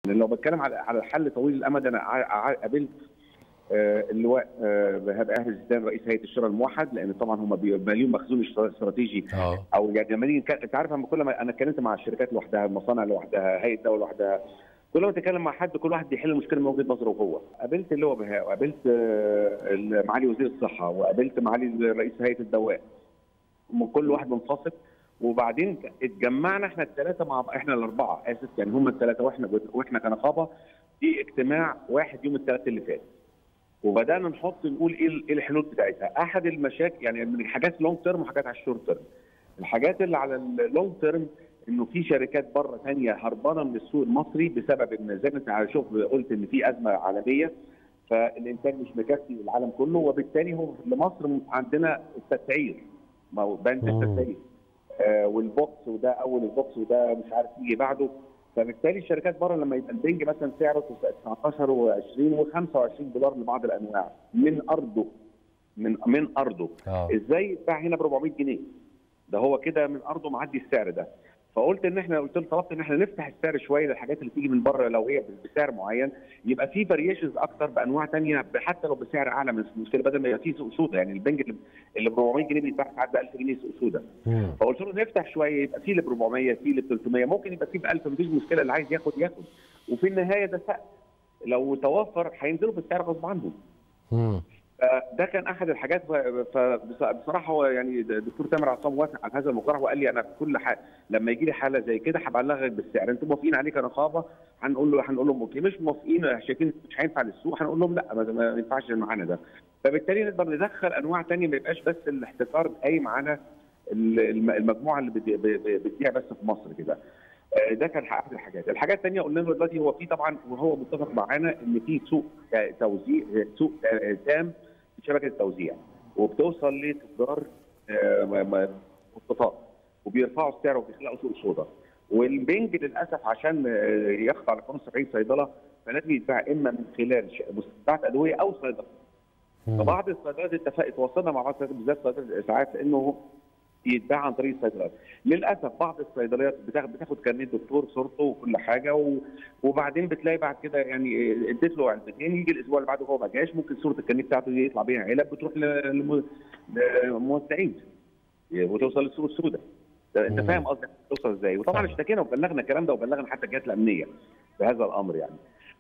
لو بتكلم على على الحل طويل الامد انا ع- ع- قابلت آه، اللواء آه، بهاء اهل الزيدان رئيس هيئه الشراء الموحد لان طبعا هم بيبقى ليهم مخزون اشترا- استراتيجي اه او يعني لما نيجي نتكلم- انت عارف لما كل ما انا اتكلمت مع الشركات لوحدها المصانع لوحدها هيئه الدوله لوحدها كل ما تتكلم مع حد كل واحد بيحل المشكله من وجهه نظره هو قابلت اللي هو بهاء وقابلت آه، معالي وزير الصحه وقابلت معالي رئيس هيئه الدواء هم كل واحد منفصل وبعدين اتجمعنا احنا الثلاثه مع احنا الاربعه اسف يعني هم الثلاثه واحنا واحنا كنقابه في اجتماع واحد يوم الثلاث اللي فات وبدانا نحط نقول ايه ال- إيه الحلول بتاعتها احد المشاكل يعني من الحاجات لونج تيرم وحاجات على الشورت تيرم الحاجات اللي على اللونج تيرم انه في شركات بره ثانيه هربانه من السوق المصري بسبب ان زي ما انت شوف قلت ان في ازمه عالميه فالانتاج مش مكفي للعالم كله وبالتالي هو لمصر عندنا التسعير ما هو بند مم. التسعير آه والبوكس وده اول البوكس وده مش عارف يجي بعده فبالتالي الشركات بره لما يبقى البنج مثلا سعره 19 و20 و25 دولار لبعض الانواع من ارضه من من ارضه اه ازاي يتباع هنا ب 400 جنيه ده هو كده من ارضه معدي السعر ده فقلت ان احنا قلت له طلبت ان احنا نفتح السعر شويه للحاجات اللي تيجي من بره لو هي بسعر معين يبقى في فاريشنز اكتر بانواع ثانيه حتى لو بسعر اعلى من المشكله بدل ما يبقى في سوق سودا يعني البنج اللي- اللي ب 400 جنيه بيتباع ساعات ب 1000 جنيه سوق سودا مم. فقلت له نفتح شويه يبقى في اللي ب 400 في اللي ب 300 ممكن يبقى في ب 1000 مفيش مشكله اللي عايز ياخد ياخد وفي النهايه ده سقف لو توفر هينزلوا في السعر غصب عنهم مم. ده كان احد الحاجات فبصراحه هو يعني الدكتور تامر عصام وافق على هذا المقترح وقال لي انا في كل حاجه لما يجي لي حاله زي كده هبلغك بالسعر انتم موافقين عليه كنقابه هنقول له هنقول لهم اوكي مش موافقين شايفين مش هينفع للسوق هنقول لهم لا ما ما ينفعش معانا ده فبالتالي نقدر ندخل انواع ثانيه ما يبقاش بس الاحتكار قايم على الم- المجموعه اللي بت- ب- بتبيع بس في مصر كده آه، ده كان احد الحاجات، الحاجات الثانيه قلنا له دلوقتي هو في طبعا وهو متفق معانا ان في سوق آه، توزيع آه، سوق آه، تام في شبكه التوزيع وبتوصل لتجار آه، م- م- مخططات وبيرفعوا السعر وبيخلقوا سوق سودا والبنج للاسف عشان آه، يخضع لقانون 70 صيدله فلازم يتباع اما من خلال ش- مستودعات ادويه او صيدله مم. فبعض الصيدليات اتفقت وصلنا مع بعض الصيدليات بالذات صيدله الاسعاف انه يتباع عن طريق الصيدليات للاسف بعض الصيدليات بتاخد بتاخد كارنيه دكتور صورته وكل حاجه و... وبعدين بتلاقي بعد كده يعني اديت له علبتين يجي الاسبوع اللي بعده هو ما جاش ممكن صوره الكارنيه بتاعته دي يطلع بيها علب بتروح ل- للم- للموزعين وتوصل للسوق السوداء ده انت مم. فاهم قصدي توصل ازاي وطبعا فاهم. اشتكينا وبلغنا الكلام ده وبلغنا حتى الجهات الامنيه بهذا الامر يعني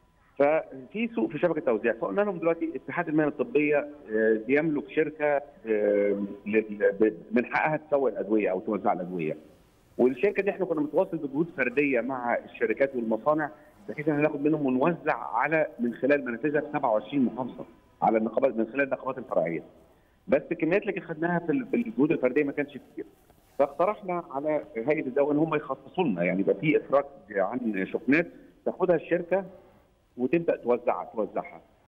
ففي سوق في شبكه توزيع فقلنا لهم دلوقتي اتحاد المهن الطبيه آه، بيملك شركه آه، لل- ب- من حقها تسوق الادويه او توزع الادويه والشركه دي احنا كنا متواصل بجهود فرديه مع الشركات والمصانع بحيث ان ناخد منهم ونوزع على من خلال منافذها في 27 محافظه على النقابات من خلال النقابات الفرعيه بس الكميات اللي خدناها في ال- في الجهود الفرديه ما كانش كتير فاقترحنا على هيئه الدواء ان هم يخصصوا لنا يعني يبقى في افراج عن شحنات تاخدها الشركه وتبدا توزعها توزعها